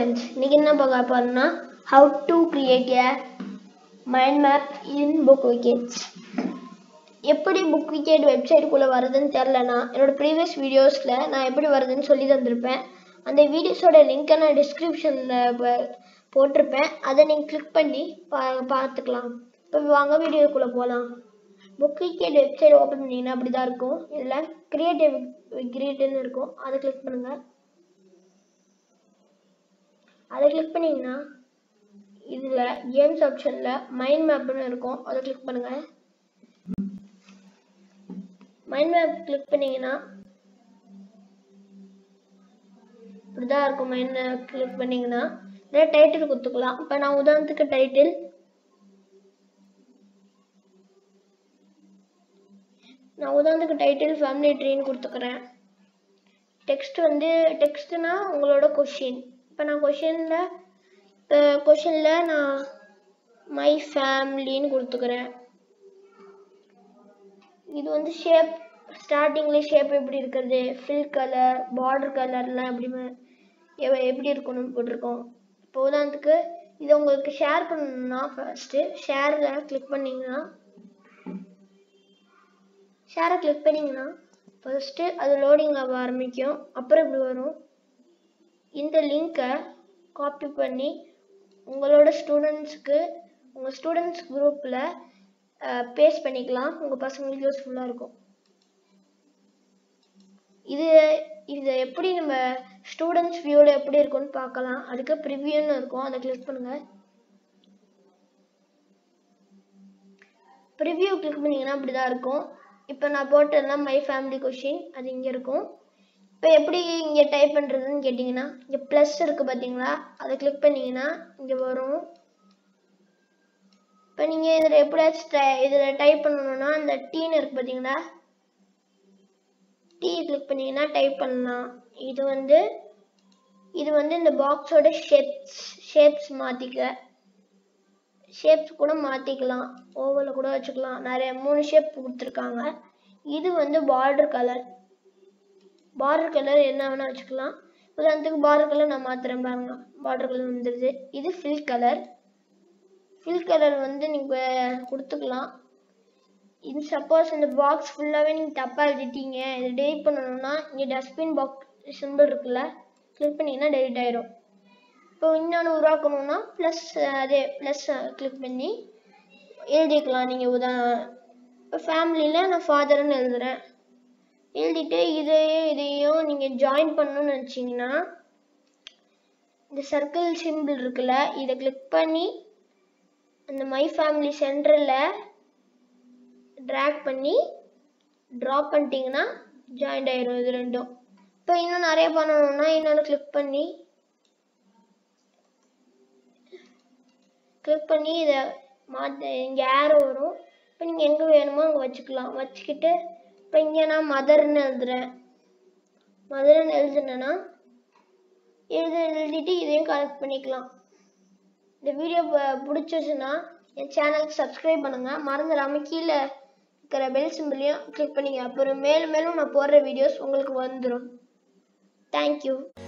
friends இன்னைக்கு என்ன பார்க்க போறோம்னா how to create a mind map in Book Widgets எப்படி புக் விக்கெட் வெப்சைட்டுக்குள்ளே வருதுன்னு தெரிலனா என்னோட ப்ரீவியஸ் வீடியோஸில் நான் எப்படி வருதுன்னு சொல்லி தந்திருப்பேன் அந்த வீடியோஸோட லிங்க்கை நான் டிஸ்கிரிப்ஷனில் போட்டிருப்பேன் அதை நீங்கள் கிளிக் பண்ணி பா பார்த்துக்கலாம் இப்போ வாங்க வீடியோக்குள்ளே போகலாம் புக் விக்கெட் வெப்சைட் ஓப்பன் பண்ணிங்கன்னா அப்படி தான் இருக்கும் இதில் கிரியேட்டிவ் கிரியேட்னு இருக்கும் அதை கிளிக் பண்ணுங்கள் அதை கிளிக் பண்ணிங்கன்னா இதில் கேம்ஸ் ஆப்ஷனில் மைண்ட் மேப்னு இருக்கும் அதை கிளிக் பண்ணுங்கள் மைண்ட் மேப் கிளிக் பண்ணீங்கன்னா இப்படிதான் இருக்கும் மைண்ட் மேப் கிளிக் பண்ணீங்கன்னா இதில் டைட்டில் கொடுத்துக்கலாம் இப்போ நான் உதாரணத்துக்கு டைட்டில் நான் உதாரணத்துக்கு டைட்டில் ஃபேமிலி ட்ரீன்னு கொடுத்துக்கிறேன் டெக்ஸ்ட் வந்து டெக்ஸ்ட்னா உங்களோட கொஷின் இப்போ நான் கொஷினில் கொஷினில் நான் மை ஃபேமிலின்னு கொடுத்துக்கிறேன் இது வந்து ஷேப் ஸ்டார்டிங்கில் ஷேப் எப்படி இருக்கிறது ஃபில் கலர் பார்டர் கலர்லாம் எப்படி எவ- எப்படி இருக்கணும்னு போட்டிருக்கோம் இப்போ உதாரணத்துக்கு இது உங்களுக்கு ஷேர் பண்ணணும்னா ஃபர்ஸ்ட்டு ஷேரில் கிளிக் பண்ணிங்கன்னா ஷேரை கிளிக் பண்ணிங்கன்னா ஃபர்ஸ்ட்டு அது லோடிங் ஆக ஆரம்பிக்கும் அப்புறம் இப்படி வரும் இந்த லிங்க்கை காப்பி பண்ணி உங்களோட ஸ்டூடெண்ட்ஸ்க்கு உங்கள் ஸ்டூடெண்ட்ஸ் குரூப்பில் பேஸ்ட் பண்ணிக்கலாம் உங்கள் பசங்களுக்கு யூஸ்ஃபுல்லாக இருக்கும் இது இது எப்படி நம்ம ஸ்டூடெண்ட்ஸ் வியூவில் எப்படி இருக்கும்னு பார்க்கலாம் அதுக்கு ப்ரிவியூன்னு இருக்கும் அதை கிளிக் பண்ணுங்கள் ப்ரிவ்யூ கிளிக் பண்ணீங்கன்னா அப்படி தான் இருக்கும் இப்போ நான் போட்டதெல்லாம் மை ஃபேமிலி கொஷின் அது இங்கே இருக்கும் இப்போ எப்படி இங்கே டைப் பண்ணுறதுன்னு கேட்டிங்கன்னா இங்கே ப்ளஸ் இருக்குது பார்த்தீங்களா அதை கிளிக் பண்ணீங்கன்னா இங்கே வரும் இப்போ நீங்கள் இதில் எப்படியாச்சும் டை இதில் டைப் பண்ணணும்னா இந்த டீன்னு இருக்குது பார்த்தீங்களா டீ கிளிக் பண்ணீங்கன்னா டைப் பண்ணலாம் இது வந்து இது வந்து இந்த பாக்ஸோட ஷேப்ஸ் ஷேப்ஸ் மாற்றிக்க ஷேப்ஸ் கூட மாற்றிக்கலாம் ஓவலில் கூட வச்சுக்கலாம் நிறைய மூணு ஷேப் கொடுத்துருக்காங்க இது வந்து பார்டர் கலர் பார்டர் கலர் என்ன வேணால் வச்சுக்கலாம் உதாரணத்துக்கு பார்டர் கலர் நான் மாற்றுறேன் பாருங்க பார்டர் கலர் வந்துடுது இது ஃபில் கலர் ஃபில் கலர் வந்து நீங்கள் கொடுத்துக்கலாம் இது சப்போஸ் இந்த பாக்ஸ் ஃபுல்லாகவே நீங்கள் தப்பாக எழுதிட்டீங்க இதை டெலிட் பண்ணணும்னா இங்கே டஸ்ட்பின் பாக்ஸ் சிம்பிள் இருக்குல்ல கிளிக் பண்ணிங்கன்னா டெலிட் ஆயிரும் இப்போ இன்னொன்று உருவாக்கணும்னா ப்ளஸ் அதே ப்ளஸ் கிளிக் பண்ணி எழுதிக்கலாம் நீங்கள் உதா இப்போ ஃபேமிலியில் நான் ஃபாதர்னு எழுதுறேன் எழுதிட்டு இதையும் இதையும் நீங்கள் ஜாயின் பண்ணணும்னு நினச்சிங்கன்னா இந்த சர்க்கிள் சிம்பிள் இருக்குல்ல இதை கிளிக் பண்ணி அந்த மை ஃபேமிலி சென்டரில் ட்ராக் பண்ணி ட்ராப் பண்ணிட்டீங்கன்னா ஜாயிண்ட் ஆயிரும் இது ரெண்டும் இப்போ இன்னும் நிறைய பண்ணணும்னா இன்னொன்று கிளிக் பண்ணி கிளிக் பண்ணி இதை மாற்ற இங்கே ஏரோ வரும் இப்போ நீங்கள் எங்கே வேணுமோ அங்கே வச்சுக்கலாம் வச்சுக்கிட்டு இப்போ இங்கே நான் மதர்னு எழுதுறேன் மதர்னு எழுதுனேன்னா எழுது எழுதிட்டு இதையும் கனெக்ட் பண்ணிக்கலாம் இந்த வீடியோ பிடிச்சிச்சுன்னா என் சேனலுக்கு சப்ஸ்கிரைப் பண்ணுங்கள் மறந்துடாம கீழே இருக்கிற பெல் சிம்பிளையும் கிளிக் பண்ணிங்க அப்புறம் மேலும் மேலும் நான் போடுற வீடியோஸ் உங்களுக்கு வந்துடும் தேங்க்யூ